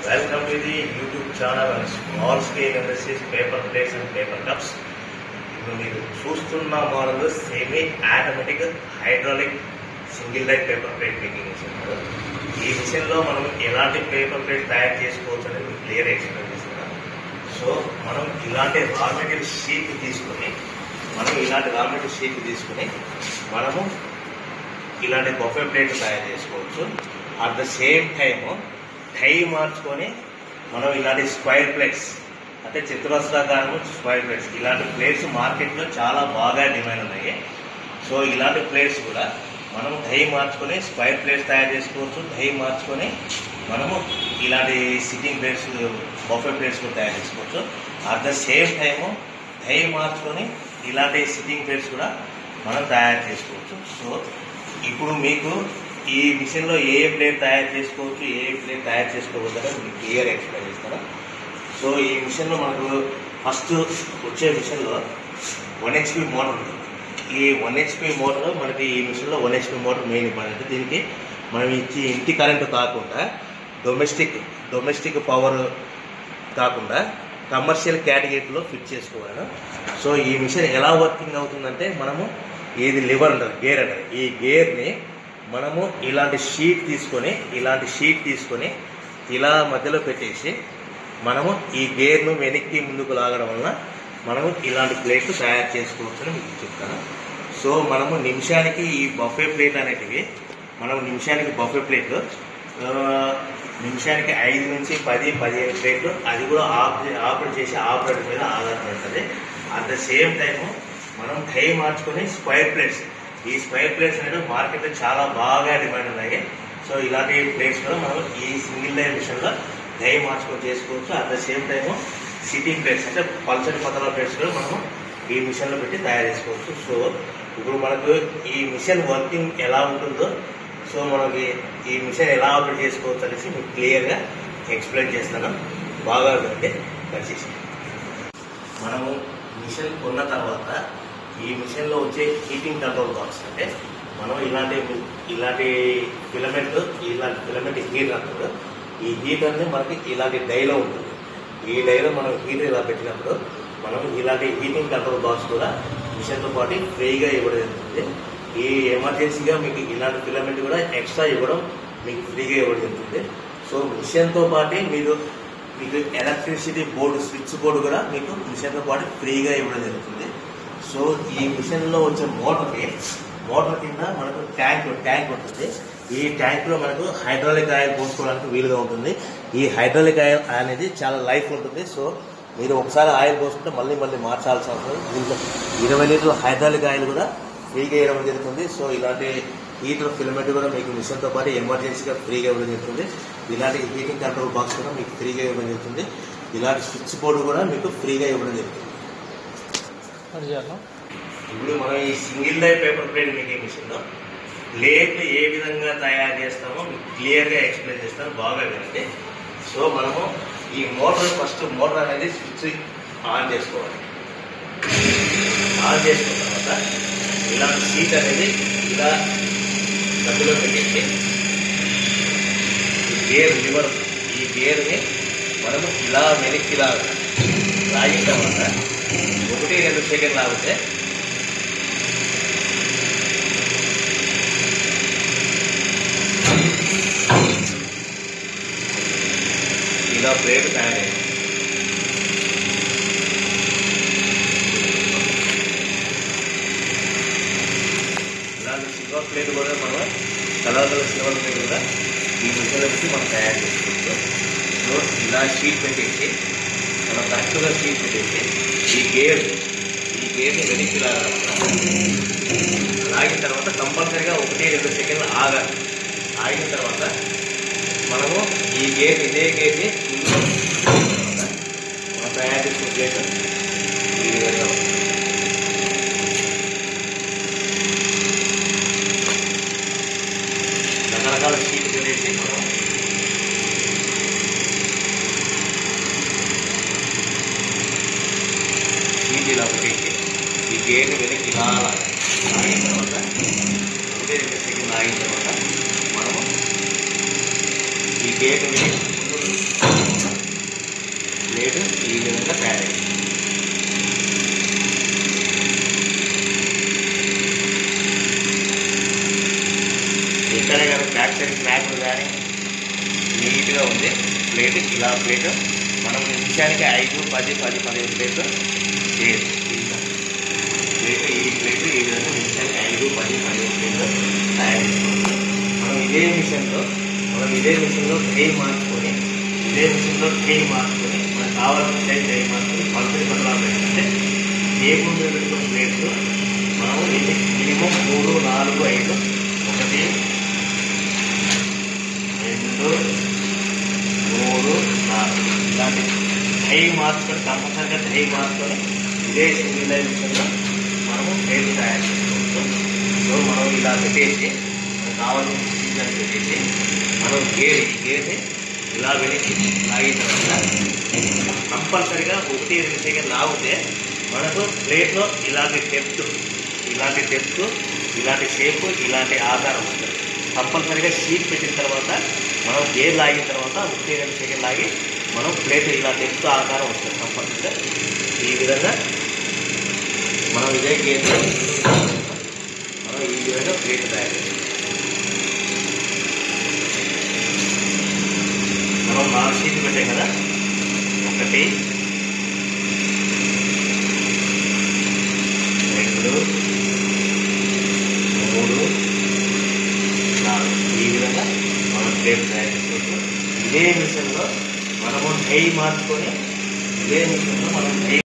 Welcome to the YouTube channel and small scale industries paper plates and paper cups. ఇప్పుడు మీరు చూస్తున్న model semi automatic hydraulic single light paper plate making machine ఈ మిషన్లో మనం ఎలాంటి paper plate తయారు చేసుకోవచ్చు అనేది మీకు క్లియర్ ఎక్స్ప్లెయిన్ చేస్తున్నాను సో మనం ఇలాంటి రా మెటీరియల్ షీట్ తీసుకొని మనం ఇలాంటి రా మెటీరియల్ షీట్ తీసుకొని మనము ఇలాంటి బొఫే ప్లేట్ తయారు చేసుకోవచ్చు at the same time die మార్చుకొని మనం ఇలాంటి స్క్వైర్ ప్లేట్స్ అంటే చతురస్రాకారము స్క్వైర్ ప్లేట్స్ ఇలాంటి ప్లేట్స్ మార్కెట్లో చాలా బాగా డిమాండ్ ఉన్నాయి సో ఇలాంటి ప్లేట్స్ కూడా మనం దహి మార్చుకొని స్క్వైర్ ప్లేట్స్ తయారు చేసుకోవచ్చు దహి మార్చుకొని మనము ఇలాంటి సిట్టింగ్ ప్లేట్స్ బొఫే ప్లేట్స్ కూడా తయారు చేసుకోవచ్చు at the same time die మార్చుకొని ఇలాంటి సిట్టింగ్ ప్లేట్స్ కూడా మనం తయారు చేసుకోవచ్చు సో ఇప్పుడు మీకు ఈ మిషన్లో ఏ ఏ ప్లేట్ తయారు చేసుకోవచ్చు ఏ ఏ ప్లేట్ తయారు చేసుకోవద్దు అనేది మీకు క్లియర్ ఎక్స్ప్లెయిన్ చేస్తాను సో ఈ మిషన్లో మనకు ఫస్ట్ వచ్చే మిషన్లో వన్ హెచ్పి మోటార్ ఉంది ఈ వన్ హెచ్పి మోటార్ మనకి ఈ మిషన్లో one HP motor main important దీనికి మనం ఇచ్చి ఇంటి కరెంటు కాకుండా డొమెస్టిక్ డొమెస్టిక్ పవర్ కాకుండా కమర్షియల్ కేటగిరీలో ఫిట్ చేసుకోగలను సో ఈ మిషన్ ఎలా వర్కింగ్ అవుతుందంటే మనము ఇది లివర్ అంటారు గేర్ అంటారు ఈ గేర్ని మనము ఇలాంటి షీట్ తీసుకొని ఇలాంటి షీట్ తీసుకొని ఇలా మధ్యలో పెట్టేసి మనము ఈ గేర్ను వెనక్కి ముందుకు లాగడం వలన మనము ఇలాంటి ప్లేట్లు తయారు చేసుకోవచ్చని మీకు చెప్తాను సో మనము నిమిషానికి ఈ బఫే ప్లేట్ అనేటివి మనం నిమిషానికి బఫే ప్లేట్లు ఆ, నిమిషానికి ఐదు నుంచి పది పదిహేను ప్లేట్లు అది కూడా ఆపరేట్ ఆపరేట్ చేసే ఆపరేటర్ మీద ఆధారపడుతుంది అట్ ద సేమ్ టైము మనం టై మార్చుకొని స్క్వైర్ ప్లేట్స్ ఈ స్క్వైర్ ప్లేట్స్ అనేవి మార్కెట్లో చాలా బాగా డిమాండ్ ఉన్నాయి సో ఇలాంటి ప్లేట్స్ కూడా మనం ఈ సింగిల్ లైన్ మిషన్లో డై మార్చుకొని చేసుకోవచ్చు at the same time sitting plates అంటే పల్చని పతల ప్లేట్స్ కూడా మనము ఈ మిషన్లో పెట్టి తయారు చేసుకోవచ్చు సో ఇప్పుడు మనకు ఈ మిషన్ వర్కింగ్ ఎలా ఉంటుందో సో మనకి ఈ మిషన్ ఎలా ఆపరేట్ చేసుకోవచ్చు అనేసి మీకు క్లియర్గా ఎక్స్ప్లెయిన్ చేస్తాను బాగా వినండి దయచేసి మనము మిషన్ కొన్న తర్వాత ఈ మిషన్లో వచ్చే హీటింగ్ కంట్రోల్ బాక్స్ అంటే మనం ఇలాంటి ఇలాంటి ఫిలమెంట్ ఇలాంటి ఫిలమెంట్ హీటర్ అంటారు ఈ హీటర్ అనేది మనకి ఇలాంటి డైలో ఉంటుంది ఈ డైలో మనం హీటర్ ఇలా పెట్టినప్పుడు మనం ఇలాంటి హీటింగ్ కంట్రోల్ బాక్స్ కూడా మిషన్తో పాటు ఫ్రీగా ఇవ్వడం జరుగుతుంది ఈ ఎమర్జెన్సీగా మీకు ఇలాంటి ఫిలమెంట్ కూడా ఎక్స్ట్రా ఇవ్వడం మీకు ఫ్రీగా ఇవ్వడం జరుగుతుంది సో మిషన్తో పాటు మీరు మీకు ఎలక్ట్రిసిటీ బోర్డు స్విచ్ బోర్డు కూడా మీకు మిషన్తో పాటు ఫ్రీగా ఇవ్వడం జరుగుతుంది సో ఈ మిషన్లో వచ్చే మోటార్కి మోటార్ కింద మనకు ట్యాంక్ ట్యాంక్ ఉంటుంది ఈ ట్యాంక్లో మనకు హైడ్రాలిక్ ఆయిల్ పోసుకోవడానికి వీలుగా ఉంటుంది ఈ హైడ్రాలిక్ ఆయిల్ అనేది చాలా లైఫ్ ఉంటుంది సో మీరు ఒకసారి ఆయిల్ పోసుకుంటే మళ్ళీ మళ్ళీ మార్చాల్సిన అవసరం లేదు. దీంట్లో ఇరవై లీటర్ల హైడ్రాలిక్ ఆయిల్ కూడా ఫ్రీగా ఇవ్వడం జరుగుతుంది సో ఇలాంటి హీటర్ ఫిలమెంట్ కూడా మీకు మిషన్తో పాటు ఎమర్జెన్సీగా ఫ్రీగా ఇవ్వడం జరుగుతుంది ఇలాంటి హీటింగ్ కంట్రోల్ బాక్స్ కూడా మీకు ఫ్రీగా ఇవ్వడం జరుగుతుంది ఇలాంటి స్విచ్ బోర్డు కూడా మీకు ఫ్రీగా ఇవ్వడం జరుగుతుంది అది చేయాలా ఇప్పుడు మనం ఈ single line paper plate making మిషన్లో ప్లేట్ ఏ విధంగా తయారు చేస్తామో మీకు క్లియర్గా ఎక్స్ప్లెయిన్ చేస్తాను బాగా వినండి సో మనము ఈ మోటార్ ఫస్ట్ మోటార్ అనేది స్విచ్ ఆన్ చేసుకోవాలి ఆన్ చేసుకున్న తర్వాత ఇలా సీట్ అనేది ఇలా మధ్యలో పెట్టేసి ఈ గేర్ లివర్ ఈ గేర్ని మనము ఇలా వెనక్కి ఇలా లాగిన తర్వాత ఒకటి రెండు సెకండ్ లాగితే ఇలా ప్లేట్ తయారైంది ఇలాంటి సిల్వర్ ప్లేట్ కూడా మనం కలర్ కలర్ సిల్వర్ ప్లేట్ కూడా ఈ మిషన్లో పెట్టి మనం తయారు చేసుకోవచ్చు సో ఇలా షీట్ పెట్టేసి మనం కరెక్ట్గా షీట్ పెట్టేసి ఈ గేర్ ఈ గేర్ని వెనక్కి లాగాలి లాగిన తర్వాత కంపల్సరీగా ఒకటి రెండు సెకండ్లు ఆగాలి ఆగిన తర్వాత మనము ఈ గేర్ ఇదే గేర్ని ఇందులో తర్వాత మనం తయారు చేసుకున్న ప్లేట్ ఈ విధంగా ఉంటుంది. రకరకాల షీట్ పెట్టేసి మనం షీట్ ఇలా పెట్టేసి ఈ గేర్ని వెనక్కి ఇలా లాగాలి. లాగిన తర్వాత ఒకటే రెండు సెకండ్ ఆగిన తర్వాత మనము ఈ గేట్ నీట్గా ఉంది ప్లేట్ ఇలా ప్లేట్ మనం నిమిషానికి ఐదు పది పది పదిహేను ప్లేట్లు చేయొచ్చు ఇలా ప్లేట్ ఈ ప్లేట్ ఈ విధంగా నిమిషానికి ఐదు పది పదిహేను ప్లేట్లు తయారు చేసుకోవచ్చు మనం ఇదే మిషన్లో మనం ఇదే మిషన్లో ట్రై మార్చుకొని ఇదే మిషన్లో ట్రై మార్చుకొని మనకు కావాల్సిన సైజ్ ట్రై మార్చుకొని పల్సరి బదలాలు పెట్టంటే ఏ ముందు పెట్టుకున్న ప్లేట్లు మనం ఎన్ని మినిమం మూడు నాలుగు ఐదు ఒకటి రెండు మూడు నాలుగు ఇలాంటి ధై మార్చుకొని కంపల్సరిగా ధై మార్చుకొని ఇదే సింగిల్ లైన్ మిషన్లో మనము ప్లేట్లు తయారు చేసుకోవచ్చు సో మనం ఇలా పెట్టేసి మనకు కావాల్సిన సీజన్ పెట్టేసి మనం గేర్ ఈ గేర్ని ఇలా వెనక్కి లాగిన తర్వాత కంపల్సరిగా ఒకటి రెండు సెకండ్ లాగితే మనకు ప్లేట్లో ఇలాంటి డెప్త్ ఇలాంటి డెప్త్ ఇలాంటి షేప్ ఇలాంటి ఆకారం ఉంటుంది కంపల్సరిగా షీట్ పెట్టిన తర్వాత మనం గేర్ లాగిన తర్వాత ఒకటి రెండు సెకండ్ లాగి మనం ప్లేట్ ఇలా డెప్త్ ఆకారం వస్తుంది కంపల్సరిగా ఈ విధంగా మనం ఇదే గేర్ మనం ఈ విధంగా ప్లేట్ తయారు చేస్తాం మనం నాలుగు షీట్లు పెట్టాం కదా ఒకటి రెండు మూడు నాలుగు ఈ విధంగా మనం ప్లేట్ తయారు చేసుకోవచ్చు ఇదే మిషన్లో మనము నెయ్యి మార్చుకొని ఇదే మిషన్లో మనం నెయ్యి